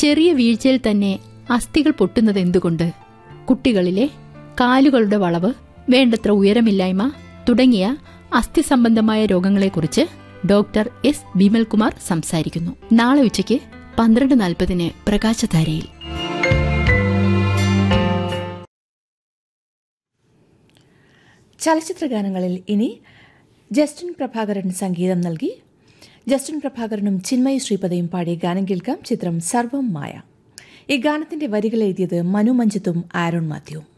ചെറിയ വീഴ്ചയിൽ തന്നെ അസ്ഥികൾ പൊട്ടുന്നത് എന്തുകൊണ്ട് കുട്ടികളിലെ കാലുകളുടെ വളവ് വേണ്ടത്ര ഉയരമില്ലായ്മ തുടങ്ങിയ അസ്ഥി സംബന്ധമായ രോഗങ്ങളെക്കുറിച്ച് ഡോക്ടർ എസ് വിമൽകുമാർ സംസാരിക്കുന്നു നാളെ ഉച്ചയ്ക്ക് പന്ത്രണ്ട് നാൽപ്പതിന് പ്രകാശധാരയിൽ ചലച്ചിത്ര ഗാനങ്ങളിൽ ഇനി ജസ്റ്റിൻ പ്രഭാകരൻ സംഗീതം നൽകി ജസ്റ്റിൻ പ്രഭാകരനും ചിന്മയി ശ്രീപദയും പാടിയ ഗാനം കേൾക്കാം ചിത്രം സർവം മായ ഈ ഗാനത്തിന്റെ വരികൾ എഴുതിയത് മനു മഞ്ജിത്തും ആരോൺ മാത്യുവും